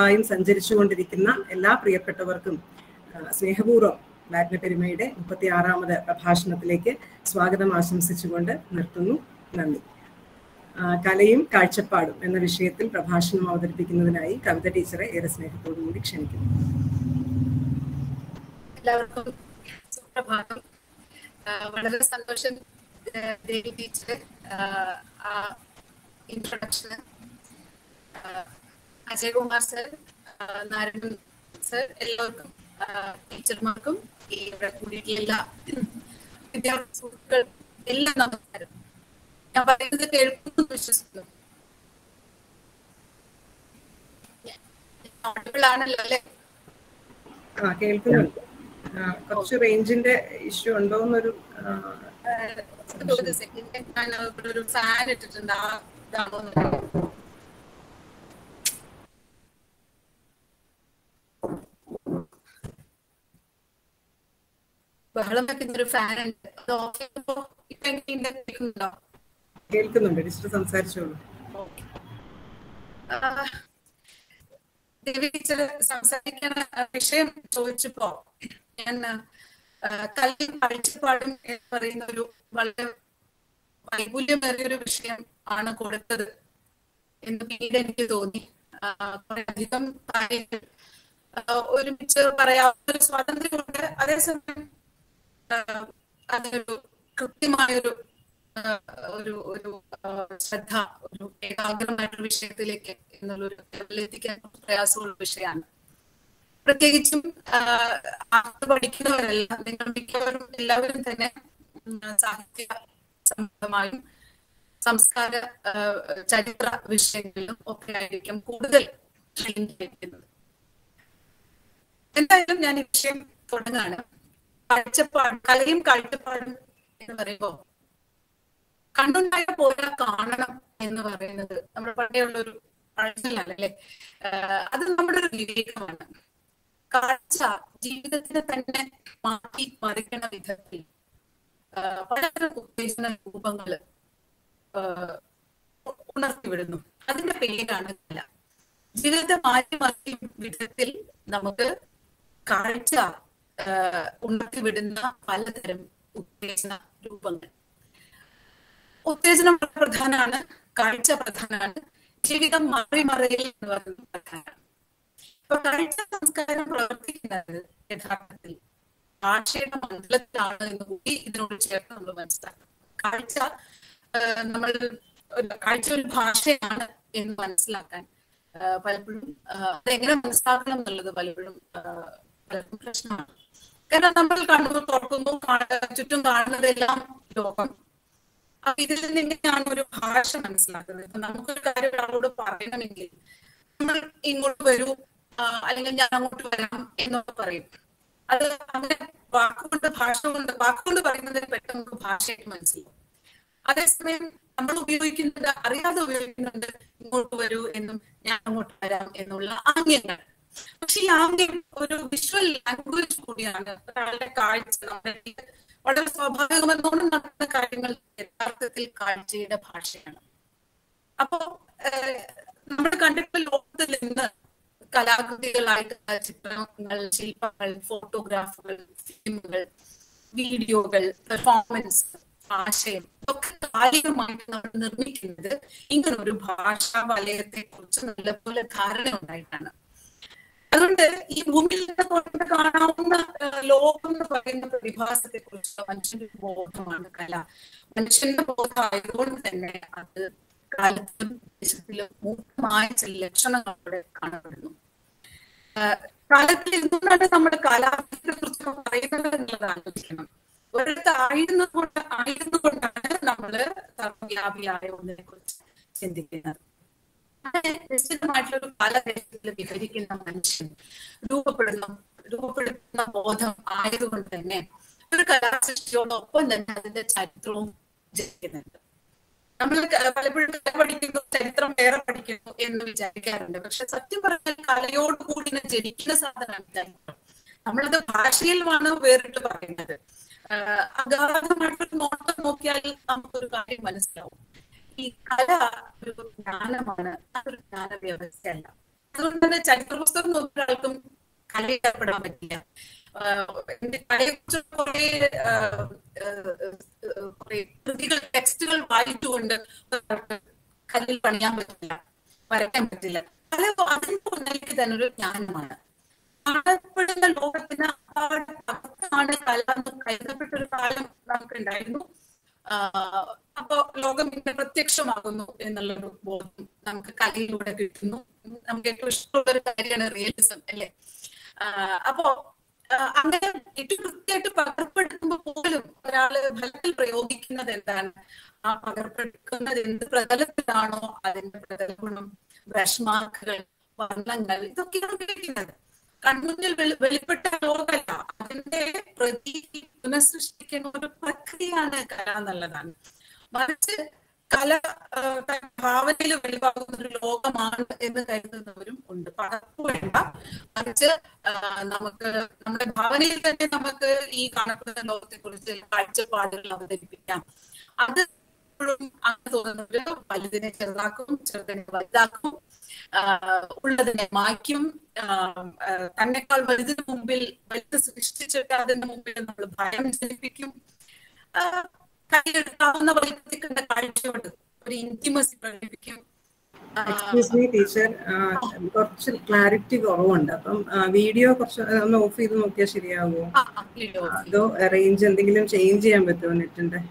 ായും സഞ്ചരിച്ചുകൊണ്ടിരിക്കുന്ന എല്ലാ പ്രിയപ്പെട്ടവർക്കും ആ, സ്നേഹപൂർവ്വം വാഗ്ന പെരുമയുടെ മുപ്പത്തി ആറാമത് പ്രഭാഷണത്തിലേക്ക് സ്വാഗതം ആശംസിച്ചുകൊണ്ട് നിർത്തുന്നു നന്ദി ആ, കലയും കാഴ്ചപ്പാടും എന്ന വിഷയത്തിൽ പ്രഭാഷണം അവതരിപ്പിക്കുന്നതിനായി കവിത ടീച്ചറെ ഏറെ സ്നേഹത്തോടു കൂടി ക്ഷണിക്കുന്നു എല്ലാവർക്കും സുപ്രഭാതം ആ, വളരെ സന്തോഷം ആ, ദേവി ടീച്ചർ ആ ഇൻട്രൊഡക്ഷന് അജയകുമാർ സർ ആ, നാരായണൻ സർ എല്ലാവർക്കും ആ, ടീച്ചർമാർക്കും ഈ ഇവിടെ കൂടിയിട്ടുള്ള എല്ലാ വിദ്യാർത്ഥി സുഹൃത്തുക്കൾ എല്ലാം നമസ്കാരം ഞാൻ പറയുന്നത് കേൾക്കുന്നു വിശ്വസിക്കുന്നു audible ആണല്ലോ അല്ലെ ആ കേൾക്കുന്നുണ്ട് ആ, കുറച്ച് റേഞ്ചിന്റെ ഇഷ്യൂ ഉണ്ടോ എന്നൊരു ആ, ഒരു സെക്കൻഡ് ഞാൻ ഇവിടെ ഒരു ഫാൻ ഇട്ടിട്ടുണ്ട് ആ ഇതാണോ എന്ന് ബഹളം വെക്കുന്ന ഒരു ഫാൻ ഉണ്ട് അത് ഓഫ് ചെയ്യുമ്പോ ഇപ്പൊ എങ്ങനെ കേൾക്കുന്നുണ്ടോ കേൾക്കുന്നുണ്ട് ടീച്ചർ സംസാരിച്ചോളൂ ആഹ് ദേവി ടീച്ചർ സംസാരിക്കുന്ന വിഷയം ചോദിച്ചപ്പോ ഞാൻ ആഹ് കലയും കാഴ്ചപ്പാടും എന്ന് പറയുന്ന ഒരു വളരെ വൈപുല്യമേറിയ ഒരു വിഷയം ആണ് കൊടുത്തത് എന്ന് പിന്നീട് എനിക്ക് തോന്നി ആഹ് കുറെ അധികം കാര്യങ്ങൾ ആഹ് ഒരുമിച്ച് പറയാവുന്ന ഒരു സ്വാതന്ത്ര്യമുണ്ട് അതേസമയം ആഹ് അതിനൊരു കൃത്യമായൊരു ആഹ് ഒരു ഒരു ആഹ് ശ്രദ്ധ ഒരു ഏകാഗ്രമായിട്ടൊരു വിഷയത്തിലേക്ക് എന്നുള്ളൊരു ലെവലിലെത്തിക്കാൻ കുറച്ച് പ്രയാസമുള്ള വിഷയമാണ് പ്രത്യേകിച്ചും ആഹ് ആർട്ട് പഠിക്കുന്നവരല്ല നിങ്ങൾ മിക്കവരും എല്ലാവരും തന്നെ ഉം, സാഹിത്യ സംബന്ധമായും സംസ്കാര ആഹ് ചരിത്ര വിഷയങ്ങളിലും ഒക്കെ ആയിരിക്കും കൂടുതൽ ട്രെയിൻ ചെയ്യിക്കുന്നത് എന്തായാലും ഞാൻ ഈ വിഷയം തുടങ്ങാണ് കാഴ്ചപ്പാട് കലയും കാഴ്ചപ്പാടും എന്ന് പറയുമ്പോൾ കണ്ടുണ്ടായ പോരാ കാണണം എന്ന് പറയുന്നത് നമ്മുടെ പണ്ടേയുള്ള ഒരു പഴഞ്ചൊല്ലാണ് അല്ലെ അത് നമ്മുടെ ഒരു വിവേകമാണ് കാഴ്ച ജീവിതത്തിനെ തന്നെ മാറ്റി മറിക്കണ വിധത്തിൽ ആഹ് പലതരം ഉത്തേജന രൂപങ്ങള് ആഹ് ഉണർത്തിവിടുന്നു അതിന്റെ പേരാണ് കല ജീവിതത്തെ മാറ്റി മറിക്കും വിധത്തിൽ നമുക്ക് കാഴ്ച ആഹ് ഉണർത്തിവിടുന്ന പലതരം ഉത്തേജന രൂപങ്ങൾ ഉത്തേജനം വളരെ പ്രധാനമാണ് കാഴ്ച പ്രധാനമാണ് ജീവിതം മാറി മറിയൽ എന്ന് പറയുന്നത് പ്രധാനമാണ് ഇപ്പൊ കാഴ്ച സംസ്കാരം പ്രവർത്തിക്കുന്നത് യഥാർത്ഥത്തിൽ ഭാഷയുടെ മണ്ഡലത്തിലാണ് എന്ന് കൂടി ഇതിനോട് ചേർത്ത് നമ്മൾ മനസ്സിലാക്കണം കാഴ്ച ആഹ് നമ്മൾ ഒരു- കാഴ്ച ഒരു ഭാഷയാണ് എന്ന് മനസ്സിലാക്കാൻ ആഹ് പലപ്പോഴും ആഹ് അതെങ്ങനെ മനസ്സിലാക്കണം എന്നുള്ളത് പലപ്പോഴും ആഹ് പലർക്കും പ്രശ്നമാണ് കാരണം നമ്മൾ കണ്ണൂർ തുറക്കുന്നു കാണ- ചുറ്റും കാണുന്നതെല്ലാം ലോകം അപ്പൊ ഇതിൽ നിന്ന് എങ്ങനെയാണ് ഒരു ഭാഷ മനസ്സിലാക്കുന്നത് ഇപ്പൊ നമുക്കൊരു കാര്യം ഒരാളോട് പറയണമെങ്കിൽ നമ്മൾ ഇങ്ങോട്ട് വരൂ ആ, അല്ലെങ്കിൽ ഞാൻ അങ്ങോട്ട് വരാം എന്നൊക്കെ പറയും അത് അങ്ങനെ വാക്കുകൊണ്ട് ഭാഷ കൊണ്ട് വാക്കുകൊണ്ട് പറയുന്നതിന് പെട്ടെന്ന് നമുക്ക് ഭാഷയായിട്ട് മനസ്സിലാവും അതേസമയം നമ്മൾ ഉപയോഗിക്കുന്നത് അറിയാതെ ഉപയോഗിക്കുന്നുണ്ട് ഇങ്ങോട്ട് വരൂ എന്നും ഞാൻ അങ്ങോട്ട് വരാം എന്നുള്ള ആംഗ്യങ്ങൾ പക്ഷെ ഈ ആംഗ്യം ഒരു വിഷ്വൽ ലാംഗ്വേജ് കൂടിയാണ് ഒരാളുടെ കാഴ്ച നമ്മുടെ ഈ വളരെ സ്വാഭാവികമെന്നോണം നടക്കുന്ന കാര്യങ്ങൾ യഥാർത്ഥത്തിൽ കാഴ്ചയുടെ ഭാഷയാണ് അപ്പോ ഏഹ്, നമ്മൾ കണ്ടിട്ടുള്ള ലോകത്തിൽ നിന്ന് കലാകൃതികളായിട്ടുള്ള ചിത്രങ്ങൾ ശില്പങ്ങൾ ഫോട്ടോഗ്രാഫുകൾ ഫിലിമുകൾ വീഡിയോകൾ പെർഫോമൻസ് ആശയം ഒക്കെ കാലികമായിട്ട് നമ്മൾ നിർമ്മിക്കുന്നത് ഇങ്ങനെ ഒരു ഭാഷാ വലയത്തെ കുറിച്ച് നല്ലപോലെ ധാരണ ഉണ്ടായിട്ടാണ് അതുകൊണ്ട് ഈ ഭൂമിയിൽ നിന്ന് പുറത്ത് കാണാവുന്ന ഏഹ്, ലോകം എന്ന് പറയുന്ന പ്രതിഭാസത്തെ കുറിച്ച് മനുഷ്യന്റെ ഒരു ബോധമാണ് കല മനുഷ്യന്റെ ബോധം ആയതുകൊണ്ട് തന്നെ അത് കാലത്തിലും ദേശത്തിലും മൂർത്തമായ ചില ലക്ഷണങ്ങളോടെ കാണപ്പെടുന്നു ആഹ്, കാലത്തിൽ എന്തുകൊണ്ടാണ് നമ്മൾ കാലാവസ്ഥയെ കുറിച്ച് പറയുന്നത് എന്നുള്ളത് ആലോചിക്കണം ഒരിടത്ത് ആയിരുന്നുകൊണ്ട് ആയിരുന്നുകൊണ്ടാണ് നമ്മള് സർവ്വവ്യാപിയായ ഒന്നിനെ കുറിച്ച് ചിന്തിക്കുന്നത് അങ്ങനെ നിശ്ചിതമായിട്ടുള്ള ഒരു കാലദേശത്തിൽ വിഹരിക്കുന്ന മനുഷ്യൻ രൂപപ്പെടുന്ന രൂപപ്പെടുത്തുന്ന ബോധം ആയതുകൊണ്ട് തന്നെ ഒരു കലാസൃഷ്ടിയോടൊപ്പം തന്നെ അതിന്റെ ചരിത്രവും ജനിക്കുന്നുണ്ട് നമ്മൾ ക- പലപ്പോഴും കല പഠിക്കുന്നു ചരിത്രം വേറെ പഠിക്കുന്നു എന്ന് വിചാരിക്കാറുണ്ട് പക്ഷെ സത്യം പറഞ്ഞാൽ കലയോട് കൂടി ഇങ്ങനെ ജനിക്കുന്ന സാധനമാണ് ചരിത്രം നമ്മളത് ഭാഷയിലുമാണ് വേറിട്ട് പറയുന്നത് ആഹ് അഗാധമായിട്ടൊരു നോട്ടം നോക്കിയാൽ നമുക്കൊരു കാര്യം മനസ്സിലാവും ഈ കല ഒരു ജ്ഞാനമാണ് അതൊരു ജ്ഞാന വ്യവസ്ഥയല്ല അതുകൊണ്ട് തന്നെ ചരിത്ര പുസ്തകം നോക്കുന്ന ഒരാൾക്കും കലയിൽ ഏർപ്പെടാൻ പറ്റില്ല കലയെക്കുറിച്ച് കുറെ കുറെ കൃതികൾ ടെക്സ്റ്റുകൾ വായിച്ചുകൊണ്ട് കല്ലിൽ പണിയാൻ പറ്റില്ല വരയ്ക്കാൻ പറ്റില്ല കല അതിന്റെ ഒന്നിലേക്ക് തന്നെ ഒരു ജ്ഞാനമാണ് കാണപ്പെടുന്ന ലോകത്തിന് അപാടാണ് കല എന്ന് കരുതപ്പെട്ട ഒരു കാലം നമുക്കുണ്ടായിരുന്നു അപ്പോ ലോകം ഇങ്ങനെ പ്രത്യക്ഷമാകുന്നു എന്നുള്ളൊരു ബോധം നമുക്ക് കലയിലൂടെ കിട്ടുന്നു നമുക്ക് ഏറ്റവും ഇഷ്ടമുള്ള ഒരു കാര്യമാണ് റിയലിസം അല്ലേ അപ്പോ അങ്ങനെ ഏറ്റവും കൃത്യമായിട്ട് പകർപ്പെടുത്തുമ്പോൾ പോലും ഒരാള് ഫലത്തിൽ പ്രയോഗിക്കുന്നത് എന്താണ് ആ പകർപ്പെടുക്കുന്നത് എന്ത് പ്രതലത്തിലാണോ അതിന്റെ പ്രതല ഗുണം ബ്രഷ് മാർക്കുകൾ വർണ്ണങ്ങൾ ഇതൊക്കെയാണ് ഉപയോഗിക്കുന്നത് കൺമുന്നിൽ വെളിപ്പെട്ട ലോകമല്ല അതിന്റെ പ്രതീതി പുനഃസൃഷ്ടിക്കുന്ന ഒരു പ്രക്രിയയാണ് കല എന്നുള്ളതാണ് മറിച്ച് കല ഭാവനയിൽ വെളിവാകുന്ന ഒരു ലോകമാണ് എന്ന് കരുതുന്നവരും ഉണ്ട് പകർപ്പ് വേണ്ട മറിച്ച് നമുക്ക് നമ്മുടെ ഭാവനയിൽ തന്നെ നമുക്ക് ഈ കാണപ്പെടുന്ന ലോകത്തെ കുറിച്ച് കാഴ്ചപ്പാടുകൾ അവതരിപ്പിക്കാം അത് അങ്ങനെ തോന്നുന്നവര് വലുതിനെ ചെറുതാക്കും ചെറുതിനെ വലുതാക്കും ഉള്ളതിനെ മായ്ക്കും തന്നെക്കാൾ വലുതിന് മുമ്പിൽ വലുത് സൃഷ്ടിച്ചിട്ട് അതിന്റെ മുമ്പിൽ നമ്മൾ ഭയം ജനിപ്പിക്കും കൈയെടുക്കാവുന്ന വലിപ്പത്തിൽ കണ്ട കാഴ്ചയോട് ഒരു ഇന്റിമസി പ്രകടിപ്പിക്കും എക്സ്ക്യൂസ് മീ ടീച്ചർ കുറച്ച് ക്ലാരിറ്റി കുറവുണ്ട് അപ്പം വീഡിയോ കുറച്ച് ഒന്ന് ഓഫ് ചെയ്ത് നോക്കിയാൽ ശരിയാവുമോ അതോ റേഞ്ച് എന്തെങ്കിലും ചേഞ്ച് ചെയ്യാൻ പറ്റുമോ നെറ്റിന്റെ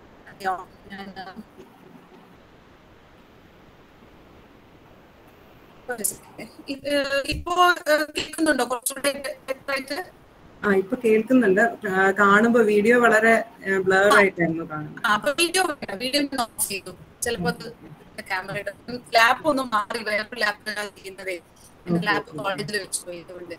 ഇപ്പോ കേൾക്കുന്നുണ്ടോ കുറച്ചുകൂടെ വ്യക്തമായിട്ട് ആ ഇപ്പൊ കേൾക്കുന്നുണ്ട് കാണുമ്പോ വീഡിയോ വളരെ ബ്ലർ ആയിട്ടായിരുന്നു കാണുന്നത് അപ്പൊ വീഡിയോ വീഡിയോ ഓഫ് ചെയ്തു ചിലപ്പോ ക്യാമറയുടെ ലാപ്പ് ഒന്നും മാറി വേറെ ലാപ്പിലാണ് ചെയ്യുന്നതേ ലാപ്പ് കോളേജിൽ വെച്ച് പോയതുകൊണ്ട്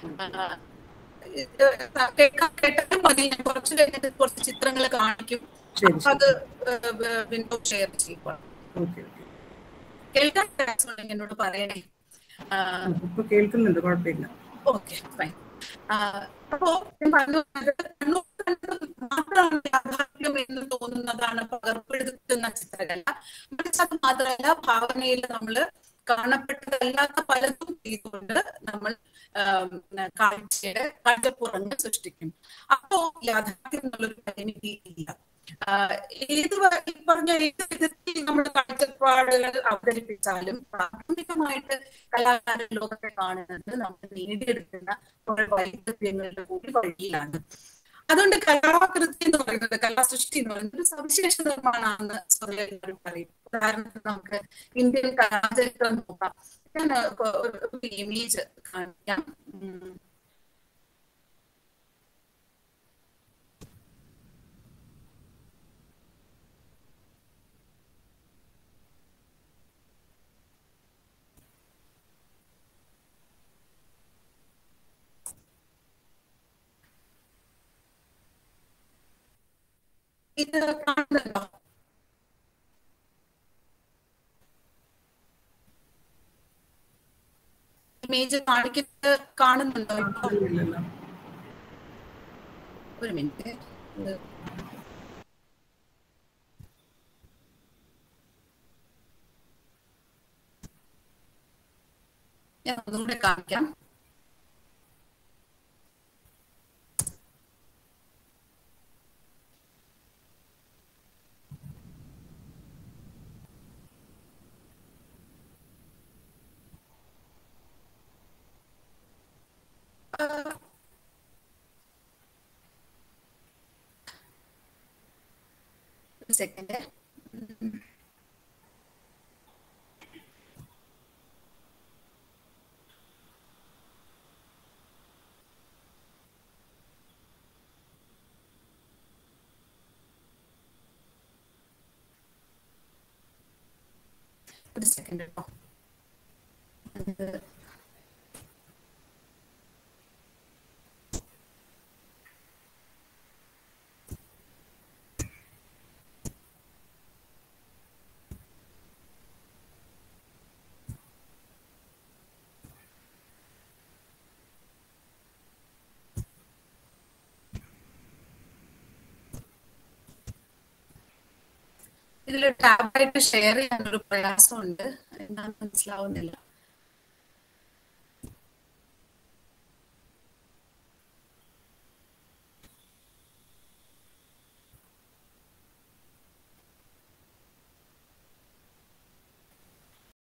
കേട്ടാലും മതി ഞാൻ കുറച്ച് കഴിഞ്ഞിട്ട് കുറച്ച് ചിത്രങ്ങൾ കാണിക്കും അത് വിൻഡോ ഷെയർ ചെയ്യുക കേൾക്കാൻ പ്രയാസമുണ്ടെങ്കിൽ എന്നോട് പറയണേ ഇപ്പൊ കേൾക്കുന്നുണ്ട് കുഴപ്പമില്ല ഓക്കെ ഫൈൻ അപ്പോ ഞാൻ പറഞ്ഞു മാത്രമാണ് യാഥാർത്ഥ്യം എന്ന് തോന്നുന്നതാണ് പകർപ്പെടുത്തുന്ന ചിത്രകല മറിച്ച് അത് മാത്രമല്ല ഭാവനയിൽ നമ്മൾ കാണപ്പെട്ടതല്ലാത്ത പലതും ചെയ്തുകൊണ്ട് നമ്മൾ കാഴ്ചയുടെ കാഴ്ചപ്പുറങ്ങൾ സൃഷ്ടിക്കും അപ്പോ യാഥാർത്ഥ്യം എന്നുള്ളൊരു പരിമിതി ഇല്ല ഏത് പറഞ്ഞ ഏത് വിധത്തിൽ നമ്മൾ കാഴ്ചപ്പാടുകൾ അവതരിപ്പിച്ചാലും പ്രാഥമികമായിട്ട് കലാകാര ലോകത്തെ കാണുന്നത് നമ്മൾ നേടിയെടുക്കുന്ന കുറെ വൈദഗ്ധ്യങ്ങളുടെ കൂടി വഴിയിലാണ് അതുകൊണ്ട് കലാകൃതി എന്ന് പറയുന്നത് കലാസൃഷ്ടി എന്ന് പറയുന്നത് ഒരു സവിശേഷ നിർമ്മാണമാണെന്ന് സ്വയം എല്ലാവരും പറയും ഉദാഹരണത്തിന് നമുക്ക് ഇന്ത്യൻ കലാചരിത്രം നോക്കാം ഞാൻ ഒരു ഇമേജ് കാണിക്കാം ഇത് കാണുന്നുണ്ടോ ഇമേജ് കാണിക്കുന്നത് കാണുന്നുണ്ടോ ഇപ്പൊ ഒരു മിനിറ്റ് ഞാൻ ഒന്നുകൂടെ കാണിക്കാം ഒരു സെക്കൻഡ് ഒരു സെക്കൻഡ് കേട്ടോ ഇതിൽ ടാബായിട്ട് ഷെയർ ചെയ്യാൻ ഒരു പ്രയാസമുണ്ട് എന്താണെന്ന് മനസ്സിലാവുന്നില്ല